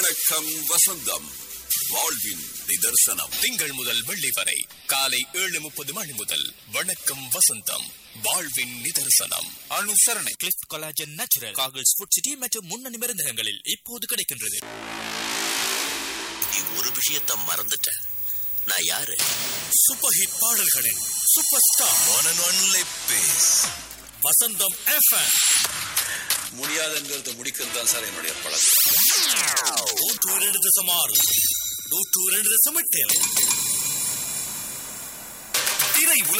வணக்கம் வசந்தம் வாழ்வின் நிதர்சனம் திங்கள் முதல் வெள்ளி வரை காலை ஏழு முப்பது மணி முதல் வணக்கம் வசந்தம் வாழ்வின் நிதர்சனம் அனுசரணை Clift collagen natural Cargills Food City மற்றும் முன்னணி மருந்தகங்களில் இப்போது கிடைக்கின்றது நீ ஒரு விஷயத்த மறந்துட்ட நான் யாரு சூப்பர் ஹிட் பாடல்களின் super star only base Vasantham FM முடியாதுங்கிறத முடிக்கிறது தான் சார் என்னுடைய பழக்கம் நூற்று இரண்டு தசம் ஆறு நூற்று இரண்டு தசம் எட்டு திரை உலக